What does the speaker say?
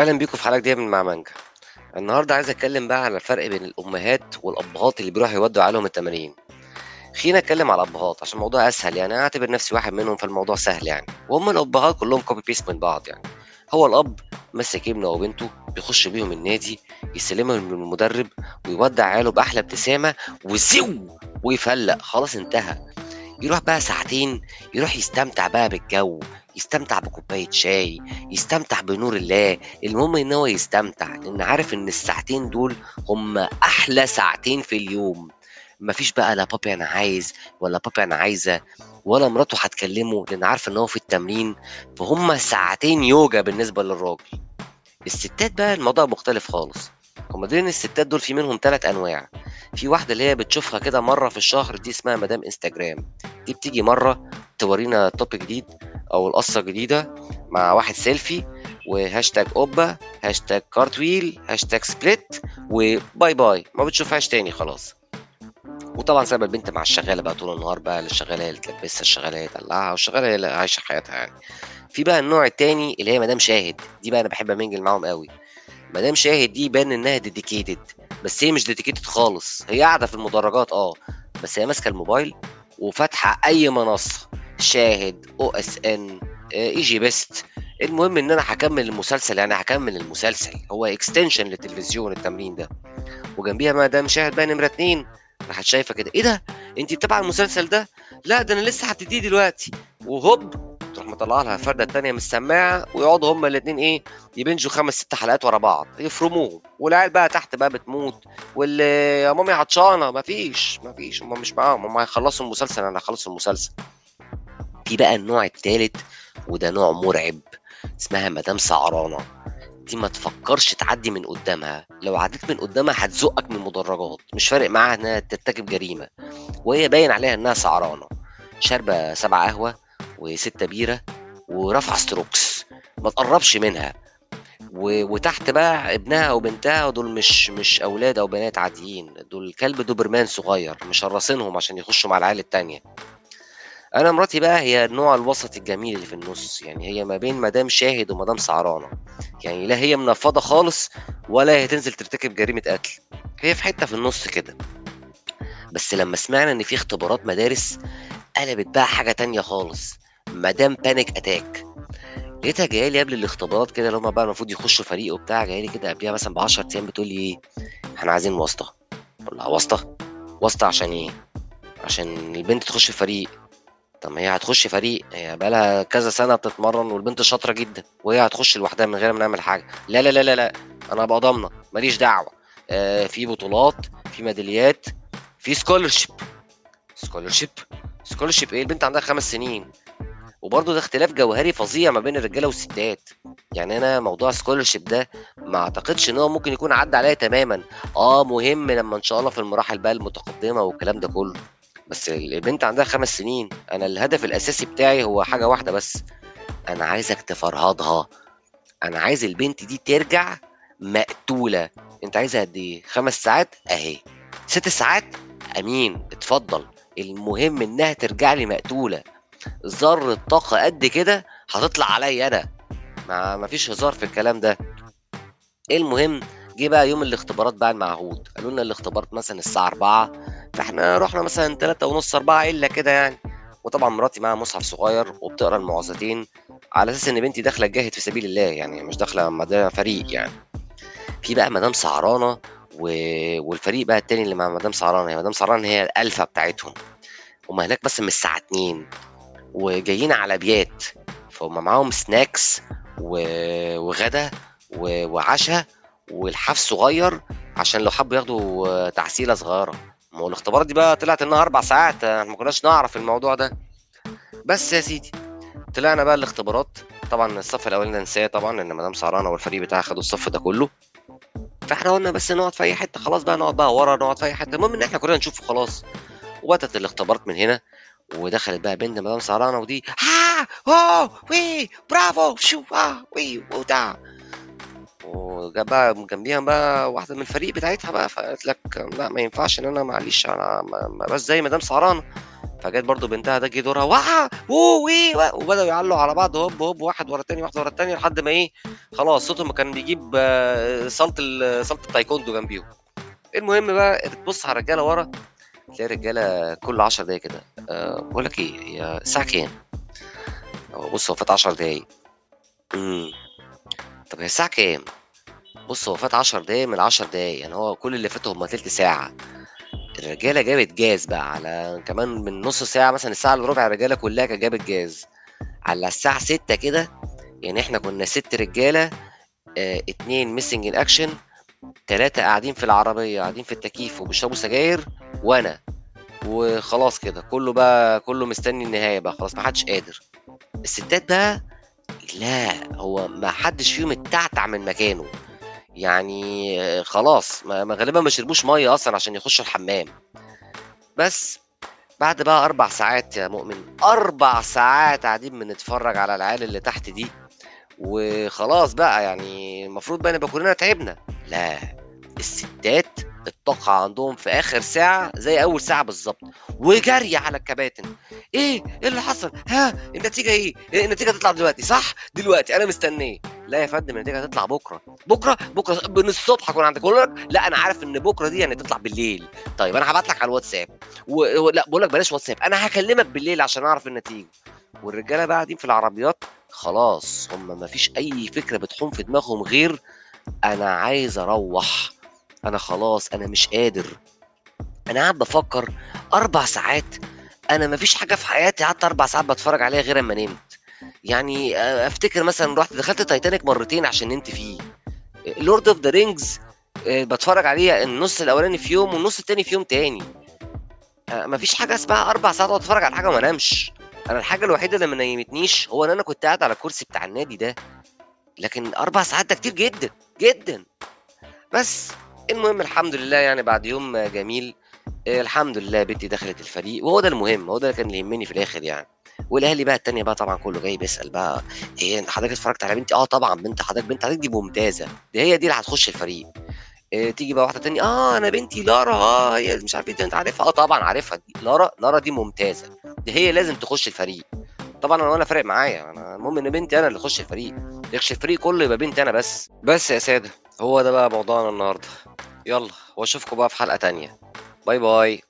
أهلا بيكم في حلقة جديدة من مع مانجا النهاردة عايز أتكلم بقى على الفرق بين الأمهات والأبهات اللي بيروحوا يودوا عيالهم التمارين خلينا أتكلم على الأبهات عشان الموضوع أسهل يعني أنا أعتبر نفسي واحد منهم فالموضوع سهل يعني وهم الأبهات كلهم كوبي بيست من بعض يعني هو الأب ماسك ابنه أو بنته بيخش بيهم النادي يستلمهم من المدرب ويودع عياله بأحلى ابتسامة وزو ويفلق خلاص انتهى يروح بقى ساعتين يروح يستمتع بقى بالجو يستمتع بكوباية شاي يستمتع بنور الله المهم ان هو يستمتع لان عارف ان الساعتين دول هم احلى ساعتين في اليوم مفيش بقى لا بابي انا عايز ولا بابي انا عايزه ولا مراته هتكلمه لان عارفه ان هو في التمرين فهم ساعتين يوجا بالنسبه للراجل الستات بقى الموضوع مختلف خالص هما دول الستات دول في منهم ثلاث انواع في واحده اللي هي بتشوفها كده مره في الشهر دي اسمها مدام انستجرام دي بتيجي مره تورينا توب جديد او القصه جديده مع واحد سيلفي وهاشتاج اوبا هاشتاج كارتويل هاشتاج سبليت وباي باي ما بتشوفهاش تاني خلاص وطبعا سايبه البنت مع الشغاله بقى طول النهار بقى الشغاله اللي تلبسها الشغاله اللي تدلعها والشغاله اللي عايشه حياتها يعني في بقى النوع التاني اللي هي مدام شاهد دي بقى انا بحب امنجل معاهم قوي مدام شاهد دي بان انها ديديكيتد بس هي مش ديديكيتد خالص هي قاعده في المدرجات اه بس هي ماسكه الموبايل وفاتحه اي منصه شاهد او اس ان اي جي بيست المهم ان انا هكمل المسلسل يعني هكمل المسلسل هو اكستنشن للتلفزيون التمرين ده وجنبيها مدام شاهد بقى نمره اتنين راحت شايفه كده ايه ده انت متابعه المسلسل ده لا ده انا لسه هبتديه دلوقتي وهوب تروح مطلعه لها الفرده التانيه من السماعه ويقعدوا هما الاثنين ايه يبنجوا خمس ست حلقات ورا بعض يفرموهم والعيال بقى تحت بقى بتموت واللي يا مامي عطشانه مفيش مفيش هم مش معاهم هم هيخلصوا المسلسل انا هخلص المسلسل في بقى النوع الثالث وده نوع مرعب اسمها مدام سعرانه دي ما تفكرش تعدي من قدامها لو عديت من قدامها هتزقك من المدرجات مش فارق معاها انها ترتكب جريمه وهي باين عليها انها سعرانه شاربه سبع قهوه وستة بيرة ورافعة ستروكس ما تقربش منها و... وتحت بقى ابنها وبنتها ودول مش مش اولاد او بنات عاديين دول كلب دوبرمان صغير مشرسينهم عشان يخشوا مع العيال التانية انا مراتي بقى هي النوع الوسط الجميل اللي في النص يعني هي ما بين مدام شاهد ومدام سعرانه يعني لا هي منفضه خالص ولا هي تنزل ترتكب جريمه قتل هي في حته في النص كده بس لما سمعنا ان في اختبارات مدارس قلبت بقى حاجه تانية خالص مدام بانيك اتاك لقيتها جايه لي قبل الاختبارات كده اللي هم بقى المفروض يخشوا فريق وبتاع جايه لي كده قبلها مثلا ب 10 ايام بتقول لي ايه احنا عايزين واسطه بقول لها واسطه واسطه عشان ايه عشان البنت تخش فريق طب ما هي هتخش فريق هي بقالها كذا سنه بتتمرن والبنت شاطره جدا وهي هتخش لوحدها من غير ما نعمل حاجه لا لا لا لا لا انا ابقى ضامنه ماليش دعوه آه في بطولات في ميداليات في سكولرشيب سكولرشيب سكولرشيب ايه البنت عندها خمس سنين وبرضه ده اختلاف جوهري فظيع ما بين الرجاله والستات يعني انا موضوع سكولرشيب ده ما اعتقدش ان هو ممكن يكون عدى عليا تماما اه مهم لما ان شاء الله في المراحل بقى المتقدمه والكلام ده كله بس البنت عندها خمس سنين انا الهدف الاساسي بتاعي هو حاجه واحده بس انا عايزك تفرهدها انا عايز البنت دي ترجع مقتوله انت عايزها قد ايه خمس ساعات اهي ست ساعات امين اتفضل المهم انها ترجع لي مقتوله ذره طاقه قد كده هتطلع عليا انا ما مفيش هزار في الكلام ده المهم جه بقى يوم الاختبارات بقى المعهود قالوا لنا الاختبارات مثلا الساعه 4 فاحنا رحنا مثلا 3 ونص 4 الا كده يعني وطبعا مراتي معاها مصحف صغير وبتقرا المعوذتين على اساس ان بنتي داخله تجاهد في سبيل الله يعني مش داخله مدام فريق يعني في بقى مدام سعرانه و... والفريق بقى التاني اللي مع مدام سعرانه هي مدام سعرانه هي الالفا بتاعتهم هم هناك بس من الساعه 2 وجايين على بيات فهم معاهم سناكس و... وغدا و... وعشاء والحاف صغير عشان لو حبوا ياخدوا تعسيله صغيره ما هو الاختبارات دي بقى طلعت انها اربع ساعات احنا ما كناش نعرف الموضوع ده بس يا سيدي طلعنا بقى الاختبارات طبعا الصف الاولاني ننساه طبعا ان مدام سعرانه والفريق بتاعها خدوا الصف ده كله فاحنا قلنا بس نقعد في اي حته خلاص بقى نقعد بقى ورا نقعد في اي حته المهم ان احنا كلنا نشوفه خلاص وبدات الاختبارات من هنا ودخلت بقى بنت مدام سعرانه ودي ها اوه وي برافو شو اه وي وبتاع وجاب بقى جنبيها بقى واحده من الفريق بتاعتها بقى فقالت لك لا ما ينفعش ان انا معلش انا ما- ما بس زي مدام سعرانه فجت برضه بنتها ده جه دورها واه ووو وي وا وبدأوا يعلّوا على بعض هوب، هوب واحد ورا التاني، واحدة ورا التانية لحد ما إيه، خلاص صوتهم كان بيجيب صالة ال صالة التايكوندو جنبيهم. المهم بقى بتبُص على الرجالة ورا، تلاقي الرجالة كل 10 دقايق كده آآ باقول لك إيه، هي الساعة كام؟ هو بُص هو فات 10 دقايق. إمم. طب هي الساعة كام؟ بُص هو فات 10 دقايق من ال10 دقايق، يعني هو كل اللي فاتوا هم تِلت ساعة. الرجالة جابت جاز بقى على كمان من نُص ساعة مثلًا الساعة إلّا ربع الرجالة كلّها كانت جابت جاز. على الساعة 18:00 كده، يعني إحنا كنا 6 رجالة آآ 2 missing in action 3 قاعدين في العربية قاعدين في التكييف وبيشربوا سجاير وأنا، وخلاص كده كُلّه بقى كُلّه مستني النهاية بقى خلاص ما حدش قادر. الستات بقى لا، هو ما حدش فيهم اتّعتع من مكانه. يعني خلاص ما ما غالبًا ما شربوش مَيّة أصلًا عشان يخشوا الحمام. بس بعد بقى 4 ساعات يا مؤمن، 4 ساعات قاعدين بنتفرّج على العيال اللي تحت دي، وخلاص بقى يعني المفروض بقى نبقى كلّنا تعبنا، لا، الستات الطاقة عندهم في آخر ساعة زي أول ساعة بالضبط، وجري على الكباتن، إيه، إيه اللي حصل؟ ها، النتيجة إيه؟ إيه النتيجة هتطلع دلوقتي صح؟ دلوقتي أنا مستنية. لا يا فندم النتيجة هتطلع بُكرة، بُكرة! بُكرة من الصبح أكون عندِك، باقول لك لأ أنا عارف إن بُكرة دي يعني تطلع بالليل، طيب أنا هابعت لك على الواتساب و ولأ باقول لك بلاش واتساب، أنا هاكلمك بالليل عشان أعرف النتيجة. والرجالة بقى قاعدين في العربيات خلاص هم ما فيش أي فكرة بتحوم في دماغهم غير أنا عايز أروّح، أنا خلاص أنا مش قادر. أنا قاعد بافكّر 4 ساعات، أنا ما فيش حاجة في حياتي قعدت 4 ساعات باتفرّج عليها غير أمّا نمت. يعني أ أفتكر مثلًا رُحت دخلت تايتانيك مرّتين عشان نمت فيه. آآ lord of the rings آآ باتفرّج عليه النُص الأولاني في يوم والنُص التاني في يوم تاني. آآ ما فيش حاجة اسمها 4 ساعات أقعد أتفرّج على حاجة وما انامش. أنا الحاجة الوحيدة اللي ما نيّمتنيش هو إن أنا كنت قاعد على الكرسي بتاع النادي ده. لكن 4 ساعات ده كتير جدًا، جدًا. بس المهم الحمد لله يعني بعد يوم جميل، آآ الحمد لله بنتي دخلت الفريق وهو ده المهم، هو ده اللي كان اللي يهمني في الآخر يعني. والأهالي بقى التانية بقى طبعًا كُلّه جاي بيسأل بقى إيه أنت حضرتك اتفرّجت على بنتي؟ آه طبعًا بنت حضرتك بنت حضرتك دي ممتازة، دي هي دي اللي هتخش الفريق. آآ تيجي بقى واحدة تانية آه أنا بنتي لارا آه هي مش عارف إيه دي أنت عارفها؟ آه طبعًا عارفها دي لارا لارا دي ممتازة، دي هي لازم تخش الفريق. طبعًا أنا ولا فارق معايا، أنا المهم إن بنتي أنا اللي تخش الفريق، ما يخش الفريق كُلّه يبقى بنتي أنا بس. بس يا سادة، هو ده بقى موضوعنا النهارده. يالّا وأشوفكم بقى في حلقة تانية. باي، باي.